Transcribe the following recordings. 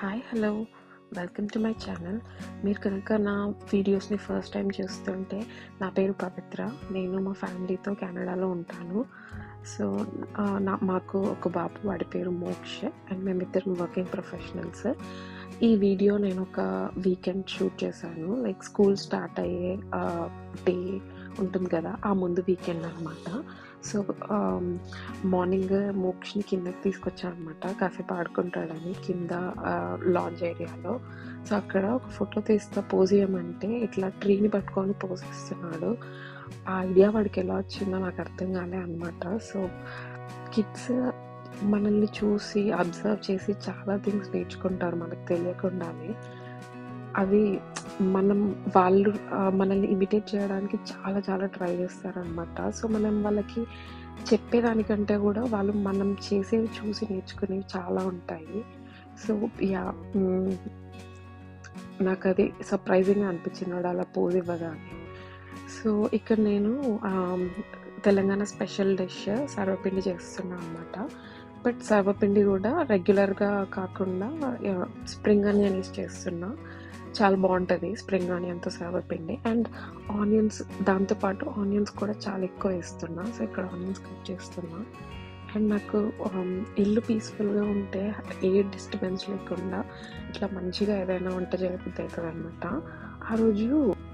Hi hello welcome to my channel మీరు కనుక నా వీడియోస్ని ఫస్ట్ టైం చూస్తుంటే నా పేరు పవిత్ర నేను మా ఫ్యామిలీతో కెనడాలో ఉంటాను సో ఆ, నా మాకు ఒక బాబు వాడి పేరు మోక్ష అండ్ మేమిద్దరం వర్కింగ్ ప్రొఫెషనల్స్ ఈ వీడియో నేను ఒక వీకెండ్ షూట్ చేశాను లైక్ స్కూల్ స్టార్ట్ అయ్యే డే ఉంటుంది కదా ఆ ముందు వీకెండ్ అనమాట సో మార్నింగ్ మోక్షని కిందకి తీసుకొచ్చాను అనమాట కాసేపు ఆడుకుంటాడని కింద లాంజ్ ఏరియాలో సో అక్కడ ఒక ఫోటో తీస్తా పోజ్ చేయమంటే ఇట్లా ట్రీని పట్టుకొని పోజ్ ఇస్తున్నాడు ఆ ఐడియా వాడికి ఎలా వచ్చిందో నాకు అర్థం కాలే అనమాట సో కిడ్స్ మనల్ని చూసి అబ్జర్వ్ చేసి చాలా థింగ్స్ నేర్చుకుంటారు మనకు తెలియకుండానే అవి మనం వాళ్ళు ఆ, మనల్ని ఇమిటేట్ చేయడానికి చాలా చాలా ట్రై చేస్తారనమాట సో మనం వాళ్ళకి చెప్పేదానికంటే కూడా వాళ్ళు మనం చేసేవి చూసి నేర్చుకునేవి చాలా ఉంటాయి సో యా మ్, నాకు అది సర్ప్రైజింగ్గా అనిపించింది వాడు అలా పోజ్ ఇవ్వగానే సో ఇక్కడ నేను ఆ, తెలంగాణ స్పెషల్ డిష్ సర్వపిండి చేస్తున్నాను అనమాట బట్ సర్వపిండి కూడా రెగ్యులర్గా కాకుండా స్ప్రింగ్ ఆనియన్ వేసి చేస్తున్నా చాలా బాగుంటుంది స్ప్రింగ్ ఆనియన్తో సర్వపిండి అండ్ ఆనియన్స్ దాంతోపాటు ఆనియన్స్ కూడా చాలా ఎక్కువ వేస్తున్నా సో ఇక్కడ ఆనియన్స్ కట్ చేస్తున్నా అండ్ నాకు um, ఇల్లు పీస్ఫుల్గా ఉంటే ఏ డిస్టర్బెన్స్ లేకుండా ఇట్లా మంచిగా ఏదైనా వంట చేయబుద్ధి అవుతుంది అనమాట ఆ రోజు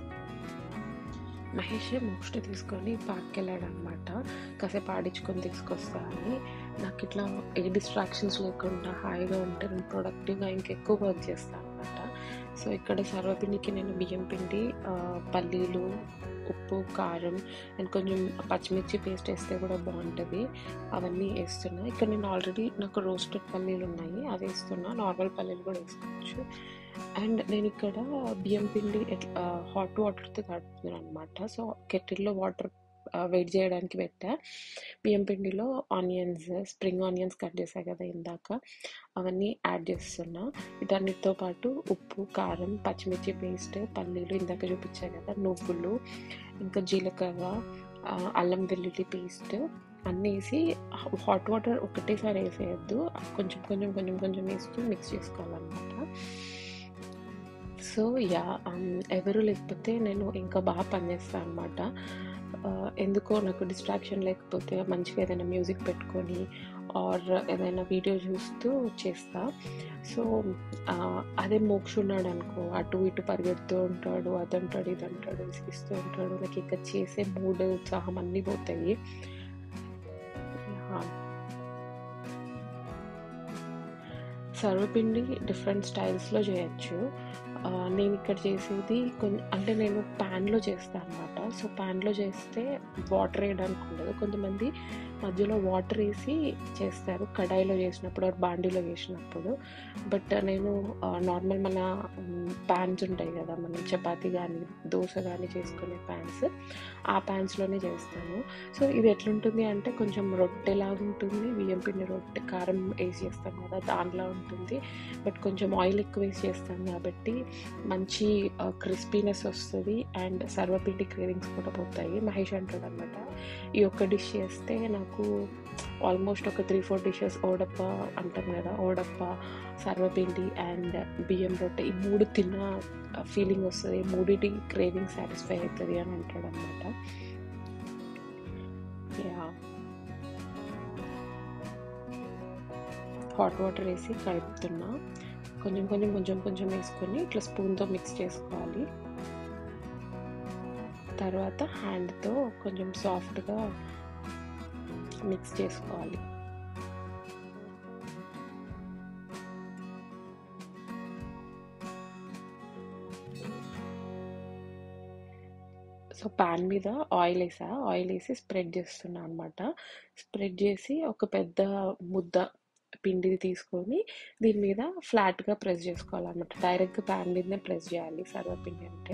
మహేష్ మోస్ట్ తీసుకొని పార్క్కి వెళ్ళాడు అనమాట కాసేపు ఆడించుకొని తీసుకొస్తా అని నాకు ఇట్లా ఏ డిస్ట్రాక్షన్స్ లేకుండా హాయిగా ఉంటే నేను ప్రొడక్టివ్గా ఇంకెక్కువ వర్క్ చేస్తాను అనమాట సో ఇక్కడ సర్వపిండికి నేను బియ్యం పిండి ఆ, పల్లీలు ఉప్పు కారం అండ్ కొంచెం పచ్చిమిర్చి పేస్ట్ వేస్తే కూడా బాగుంటుంది అవన్నీ వేస్తున్నా ఇక్కడ నేను ఆల్రెడీ నాకు రోస్టెడ్ పల్లీలు ఉన్నాయి అవి వేస్తున్నా నార్మల్ పల్లీలు కూడా వేసుకోవచ్చు అండ్ నేను ఇక్కడ బియ్యం పిండి హాట్ వాటర్తో తడుపుతున్నాను అనమాట సో కెటిల్లో వాటర్ వెయిట్ చేయడానికి పెట్టా బియ్యం పిండిలో ఆనియన్స్ స్ప్రింగ్ ఆనియన్స్ కట్ చేసా కదా ఇందాక అవన్నీ యాడ్ చేస్తున్నా వీటన్నిటితో పాటు ఉప్పు కారం పచ్చిమిర్చి పేస్ట్ పల్లీలు ఇందాక చూపించా కదా నువ్వులు ఇంకా జీలకర్ర ఆ, అల్లం వెల్లుల్లి పేస్ట్ అన్నీ వేసి హాట్ వాటర్ ఒకటేసారి వేసేయద్దు కొంచెం కొంచెం కొంచెం కొంచెం వేస్తూ మిక్స్ చేసుకోవాలన్నమాట సో యా ఎవరు లేకపోతే నేను ఇంకా బాగా పనిచేస్తాను అనమాట ఎందుకో నాకు డిస్ట్రాక్షన్ లేకపోతే మంచిగా ఏదైనా మ్యూజిక్ పెట్టుకొని ఆర్ ఏదైనా వీడియో చూస్తూ చేస్తా సో ఆ, అదే మోక్ష ఉన్నాడు అనుకో అటు ఇటు పరిగెడుతూ ఉంటాడు అది అంటాడు ఇది అంటాడు విసిగిస్తూ ఉంటాడు నాకు ఇంకా చేసే మూడ్ ఉత్సాహం అన్నీ పోతాయి యా. సర్వపిండి డిఫరెంట్ స్టైల్స్లో చేయొచ్చు ఆ, నేను ఇక్కడ చేసేది కొంచెం అంటే నేను ప్యాన్లో చేస్తాను అనమాట సో ప్యాన్లో చేస్తే వాటర్ వేయడానికి ఉండదు కొంతమంది మధ్యలో వాటర్ వేసి చేస్తారు కడాయిలో చేసినప్పుడు ఆర్ బాండీలో చేసినప్పుడు బట్ నేను నార్మల్ మన ప్యాన్స్ ఉంటాయి కదా మనం చపాతి కానీ దోశ కానీ చేసుకునే ప్యాన్స్ ఆ ప్యాన్స్లోనే చేస్తాను సో ఇది ఎట్లుంటుంది అంటే కొంచెం రొట్టెలాగా ఉంటుంది బియ్యం పిండి రొట్టె కారం వేసి చేస్తాం కదా దానిలా ఉంటుంది బట్ కొంచెం ఆయిల్ ఎక్కువ వేసి చేస్తాం కాబట్టి మంచి క్రిస్పీనెస్ వస్తుంది అండ్ సర్వపిండి క్రేవింగ్స్ కూడా పోతాయి మహేష్ అంటాడు అనమాట ఈ ఒక్క డిష్ చేస్తే నాకు ఆల్మోస్ట్ ఒక త్రీ ఫోర్ డిషెస్ ఓడప్ప అంటాం కదా ఓడప్ప సర్వపిండి అండ్ బియ్యం రొట్టె ఈ మూడు తిన్న ఫీలింగ్ వస్తుంది మూడిటి క్రేవింగ్ సాటిస్ఫై అవుతుంది అని అంటాడు అనమాట యా హాట్ వాటర్ వేసి కలుపుతున్నా కొంచెం కొంచెం కొంచెం కొంచెం వేసుకొని ఇట్లా స్పూన్తో మిక్స్ చేసుకోవాలి తర్వాత హ్యాండ్తో కొంచెం సాఫ్ట్గా మిక్స్ చేసుకోవాలి సో పాన్ మీద ఆయిల్ వేసా ఆయిల్ వేసి స్ప్రెడ్ చేస్తున్నా అనమాట స్ప్రెడ్ చేసి ఒక పెద్ద ముద్ద పిండిది తీసుకొని దీని మీద ఫ్లాట్గా ప్రెస్ చేసుకోవాలన్నమాట డైరెక్ట్గా ప్యాన్ మీదనే ప్రెస్ చేయాలి సర్వపిండి అంటే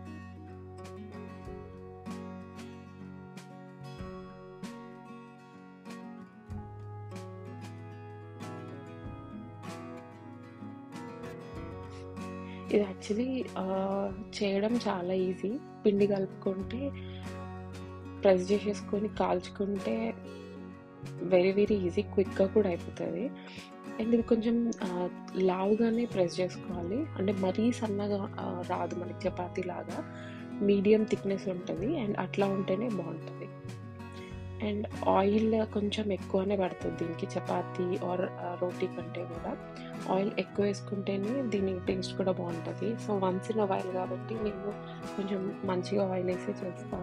ఇది యాక్చువల్లీ చేయడం చాలా ఈజీ పిండి కలుపుకుంటే ప్రెస్ చేసేసుకొని కాల్చుకుంటే వెరీ వెరీ ఈజీ క్విక్గా కూడా అయిపోతుంది అండ్ ఇది కొంచెం ఆహ్, లావుగానే ప్రెస్ చేసుకోవాలి. అంటే మరీ సన్నగా ఆహ్, రాదు మనకి చపాతీ లాగా. మీడియం థిక్‌నెస్ ఉంటది. అండ్ అట్లా ఉంటేనే బావుంటది. అండ్ ఆయిల్ కొంచెం ఎక్కువనే పడతది దీనికి చపాతీ ఆర్ ఆహ్, రోటీ కంటే గూడా. ఆయిల్ ఎక్కువేసుకుంటేనే దీని టేస్ట్ కూడా బావుంటది. So, once in a while కాబట్టి నేను కొంచెం మంచిగా ఆయిలేసే చేస్తా.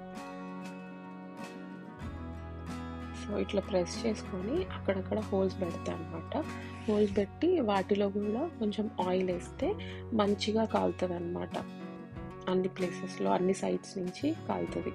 సో, ఇట్లా ప్రెస్ చేసుకొని అక్కడక్కడ హోల్స్ పెడతా అనమాట. హోల్స్ పెట్టి వాటిలో గూడా కొంచెం ఆయిలేస్తే మంచిగా కాలుతదనమాట. అన్ని ప్లేసెస్‌లో, అన్ని సైడ్స్ నుంచి కాలుతది.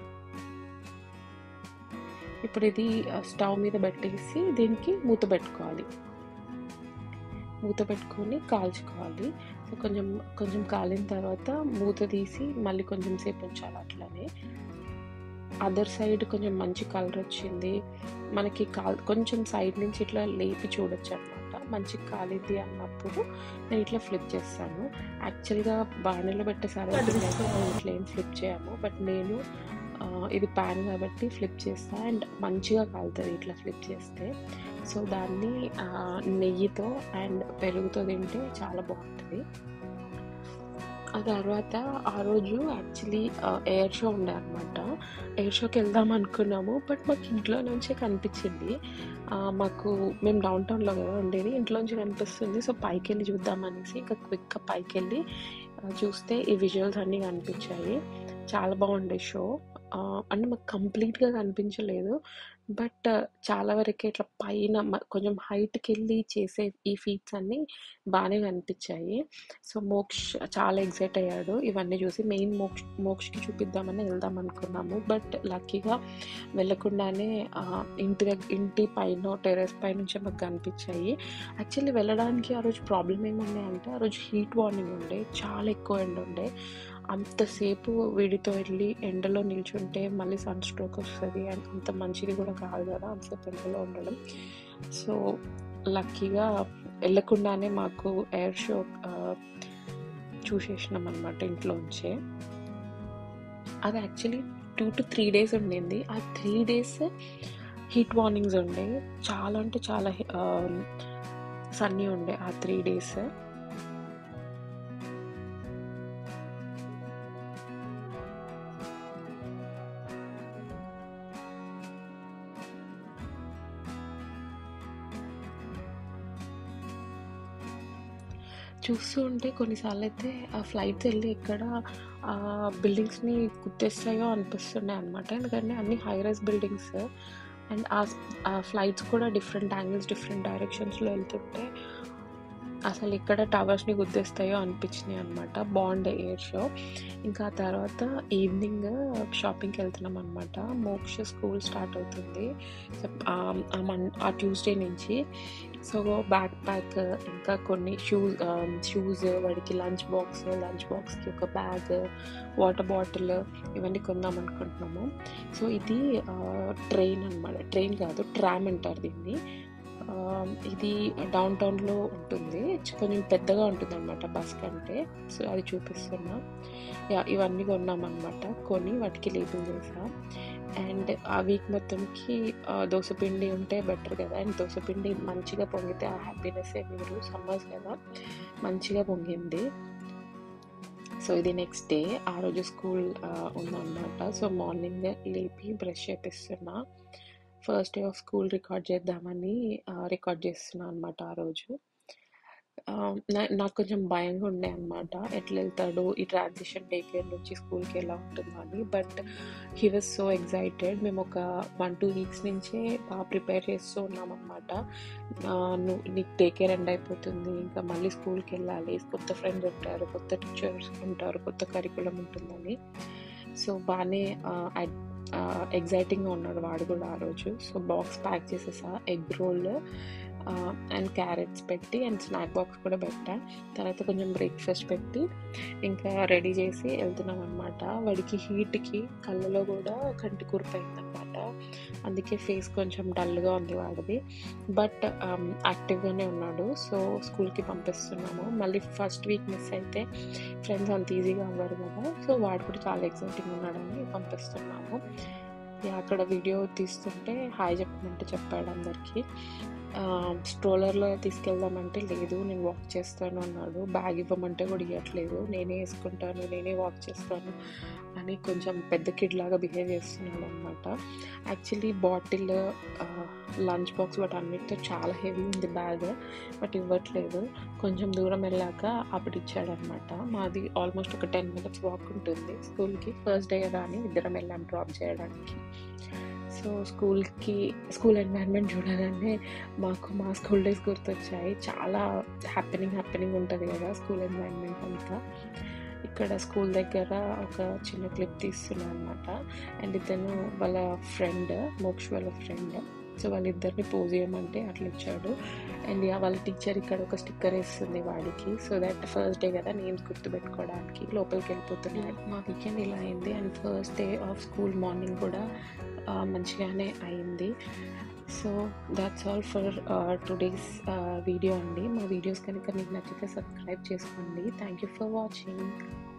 ఇప్పుడిది ఆహ్, స్టవ్ మీద పెట్టేసి దీనికి మూత పెట్టుకోవాలి. మూత పెట్టుకొని కాల్చుకోవాలి. సో, కొంచెం కొంచెం కాలిన తర్వాత మూత తీసి మళ్ళీ కొంచెం సేపు ఉంచాలి అట్లనే. అదర్ సైడ్ కొంచెం మంచి కలరొచ్చింది. మనకి కాల్ కొంచెం సైడ్ నుంచి ఇట్లా లేపి చూడొచ్చనమాట. మంచిగా కాలింది అన్నప్పుడు నేను ఇట్లా ఫ్లిప్ చేస్తాను. యాక్చువల్‌గా బాణీలో పెట్టే సర్వపిండైతే మనం ఇట్లా ఏం ఫ్లిప్ చేయము. బట్ నేను ఆహ్, ఇది పాన్ కాబట్టి ఫ్లిప్ చేస్తా. అండ్ మంచిగా కాలుతది ఇట్లా ఫ్లిప్ చేస్తే. సో, దాన్ని ఆహ్, నెయ్యితో అండ్ పెరుగుతో తింటే చాలా బావుంటది. ఆ తర్వాత ఆ రోజు యాక్చువల్లీ ఆహ్, ఎయిర్ షో ఉండే అనమాట. ఎయిర్ షోకెళ్దాం అనుకున్నాము. బట్ మాకు ఇంట్లో నుంచే కనిపించింది. ఆహ్, మాకు మేము డౌన్ టౌన్‌లో గదా ఉండేది. ఇంట్లో నుంచి కనిపిస్తుంది. సో, పైకెళ్ళి చూద్దాం అనేసి ఇంకా క్విక్‌గా పైకెళ్ళి ఆహ్, చూస్తే ఈ విజువల్స్ అన్నీ కనిపించాయి. చాలా బాగుండే షో. ఆహ్, అంటే మాకు కంప్లీట్‌గా కనిపించలేదు. బట్ చాలా వరకే ఇట్లా పైన మ కొంచెం హైట్‌కెళ్ళి చేసే ఈ ఫీట్స్ అన్నీ బానే కనిపించాయి. సో, మోక్ష్ చాలా ఎక్సైట్ అయ్యాడు ఇవన్నీ చూసి. మెయిన్ మోక్ష్ మోక్షకి చూపిద్దామని వెళ్దాం అనుకున్నాము. బట్ లక్కీగా వెళ్ళకుండానే ఆహ్, ఇంటి దగ్ ఇంటి పైనో, టెర్రస్ పైనుంచే మాకు కనిపించాయి. యాక్చువల్లీ వెళ్ళడానికి ఆ రోజు ప్రాబ్లమ్ ఏముండే అంటే ఆ రోజు హీట్ వార్నింగ్ ఉండే. చాలా ఎక్కువ ఎండ ఉండే. అంతసేపు వీడితో వెళ్ళి ఎండలో నిల్చుంటే మళ్ళీ సన్ స్ట్రోక్ వస్తది. అండ్ అంత మంచిది కూడా కాదు గదా! అంతసేపు ఎండలో ఉండడం. సో, లక్కీగా వెళ్ళకుండానే మాకు ఎయిర్ షో ఆహ్, చూసేసినాం అనమాట ఇంట్లోంచే. అది యాక్చువల్లీ 2-3 డేస్ ఉండింది. ఆ 3 డేస్ హీట్ వార్నింగ్స్ ఉండే. చాలా అంటే చాలా హె ఆహ్, సన్నీ ఉండే ఆ 3 డేస్. చూస్తూ ఉంటే కొన్నిసార్లయితే ఆ ఫ్లైట్స్ ఎళ్ళి ఎక్కడ ఆహ్, బిల్డింగ్స్‌ని గుద్దేస్తాయో అనిపిస్తున్నాయి అనమాట. ఎందుకంటే అన్నీ హై రైజ్ బిల్డింగ్స్. అండ్ ఆ స్ ఆ ఫ్లైట్స్ కూడా డిఫరెంట్ యాంగిల్స్, డిఫరెంట్ డైరెక్షన్స్‌లో ఎళ్తుంటే అసలెక్కడ టవర్స్‌ని గుద్దేస్తాయో అనిపించినాయి అనమాట. బావుండే ఎయిర్ షో. ఇంకా ఆ తర్వాత ఈవినింగ్ షాపింగ్‌కెళ్తున్నాం అనమాట. మోక్ష స్కూల్ స్టార్ట్ అవుతుంది. సెప్ ఆహ్, ఆ మన్ ఆ ట్యూస్‌డే నుంచి. సో, బ్యాక్ ప్యాక్ ఇంకా కొన్ని షూస్ ఆహ్, షూస్ వాడికి లంచ్ బాక్స్, లంచ్ బాక్స్‌కి ఒక బ్యాగ్, వాటర్ బాటిల్ ఇవన్నీ కొందాం అనుకుంటున్నాము. సో, ఇది ఆహ్, ట్రైన్ అనమాట. ట్రైన్ కాదు ట్రామ్ అంటారు దీన్ని. ఆహ్, ఇది డౌన్ టౌన్‌లో ఉంటుంది. చ్ కొంచెం పెద్దగా ఉంటుందనమాట బస్ కంటే. సో, అది చూపిస్తున్నా. యాహ్! ఇవన్నీ కొన్నామనమాట. కొని వాటికి లేబుల్స్ ఏసా. అండ్ ఆ వీక్ మొత్తంకి ఆహ్, దోసపిండి ఉంటే బెటర్ కదా! అండ్ దోసపిండి మంచిగా పొంగితే ఆ హ్యాపీనెస్సే వేరు. సమ్మర్స్ కదా! మంచిగా పొంగింది. సో, ఇది నెక్స్ట్ డే. ఆ రోజు స్కూల్ ఆహ్, ఉందనమాట. సో, మార్నింగ్ లేపి బ్రష్ చేపిస్తున్నా. First day of school record చేద్దామని ఆహ్, రికార్డ్ చేస్తున్నా అనమాట ఆ రోజు. ఆహ్, నా నాకు కొంచెం భయంగా ఉండే అనమాట. ఎట్లెళ్తాడు? ఈ ట్రాన్సిషన్ డే కేర్ నుంచి స్కూల్‌కి ఎలా ఉంటుందో అని. But he was so excited. మేమొక 1, 2 వీక్స్ నుంచే బాగా ప్రిపేర్ చేస్తూ ఉన్నామనమాట. ఆహ్, నువ్వు నీకు డే కేర్ ఎండ్ అయిపోతుంది. ఇంకా మళ్ళీ స్కూల్‌కెళ్ళాలి. కొత్త ఫ్రెండ్స్ ఉంటారు. కొత్త టీచర్స్ ఉంటారు. కొత్త కరిక్యులమ్ ఉంటుందని. సో, బానే ఆహ్, అడ్ ఆహ్, ఎక్సైటింగ్‌గా ఉన్నాడు వాడు కూడా ఆ రోజు. సో, బాక్స్ ప్యాక్ చేసేసా. Egg roll ah, and carrots పెట్టి అండ్ స్నాక్ బాక్స్ కూడా పెట్టా. తర్వాత కొంచెం బ్రేక్‌ఫాస్ట్ పెట్టి ఇంకా రెడీ చేసి ఎళ్తున్నామనమాట. వాడికి హీట్‌కి కళ్ళలో కూడా కంటి కురుపయిందనమాట. అందుకే ఫేస్ కొంచెం డల్‌గా ఉంది వాడిది. బట్ ఆహ్, యాక్టివ్‌గానే ఉన్నాడు. సో, స్కూల్‌కి పంపిస్తున్నాము. మళ్ళీ ఫస్ట్ వీక్ మిస్ అయితే ఫ్రెండ్స్ అంత ఈజీగా అవ్వరు కదా! సో, వాడు కూడా చాలా ఎక్సైటింగ్‌గా ఉన్నాడని పంపిస్తున్నాము. యాహ్! అక్కడ వీడియో తీస్తుంటే హాయ్ చెప్పమంటే చెప్పాడు అందరికి. స్ట్రోలర్లో తీసుకెళ్దామంటే లేదు నేను వాక్ చేస్తాను అన్నాడు బ్యాగ్ ఇవ్వమంటే కూడా ఇవ్వట్లేదు నేనే వేసుకుంటాను నేనే వాక్ చేస్తాను అని కొంచెం పెద్ద కిడ్ లాగా బిహేవ్ చేస్తున్నాడు అనమాట యాక్చువల్లీ బాటిల్ లంచ్ బాక్స్ వాటి అన్నిటితో చాలా హెవీ ఉంది బ్యాగ్ బట్ ఇవ్వట్లేదు కొంచెం దూరం వెళ్ళాక అప్పుడు ఇచ్చాడనమాట మాది ఆల్మోస్ట్ ఒక టెన్ మినిట్స్ వాక్ ఉంటుంది స్కూల్కి ఫస్ట్ డే కదా అని ఇద్దరం వెళ్ళాం డ్రాప్ చేయడానికి సో స్కూల్కి స్కూల్ ఎన్వైర్న్మెంట్ చూడగానే మాకు మా స్కూల్ డేస్ గుర్తొచ్చాయి చాలా హ్యాపెనింగ్ హ్యాపెనింగ్ ఉంటుంది కదా స్కూల్ ఎన్వైర్న్మెంట్ అంతా ఇక్కడ స్కూల్ దగ్గర ఒక చిన్న క్లిప్ తీస్తున్నాను అనమాట అండ్ ఇతను వాళ్ళ ఫ్రెండ్ మోక్ష వాళ్ళ ఫ్రెండ్ సో వాళ్ళిద్దరిని పోజ్ చేయమంటే అట్లా ఇచ్చాడు అండ్ వాళ్ళ టీచర్ ఇక్కడ ఒక స్టిక్కర్ వేస్తుంది వాడికి సో దట్ ఫస్ట్ డే కదా నేమ్స్ గుర్తుపెట్టుకోవడానికి లోపలికి వెళ్ళిపోతున్నాడు మా వీకెండ్ ఇలా అయింది and first day of school morning కూడా మంచిగానే అయింది so that's all for today's video అండి మా వీడియోస్ కనుక మీకు నచ్చితే సబ్స్క్రైబ్ చేసుకోండి థ్యాంక్ యూ ఫర్ వాచింగ్